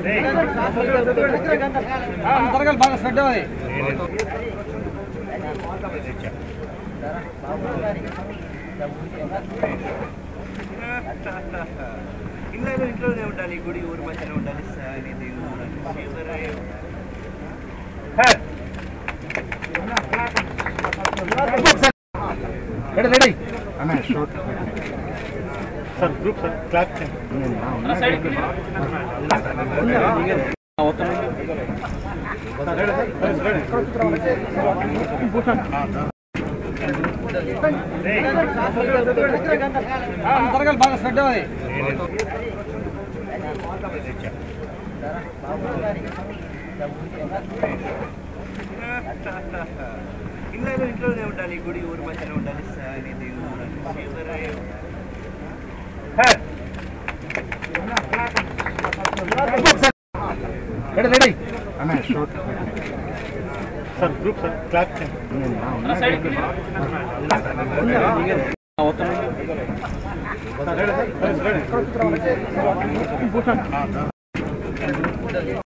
తరగలు బాగా స్ప్రెడ్ అవ్వాలి ఇళ్ళలో ఇంట్లోనే ఉండాలి గుడి ఊరు మధ్యలో ఉండాలి సానిది శివరే ready ready sir group sir clock తరగలు బాగా స్ప్రెడ్ అవ్వాలి ఇళ్ళలో ఇంట్లోనే ఉండాలి గుడి ఊరు మధ్యలో ఉండాలి సానిది శివరే ready ready sir group sir clock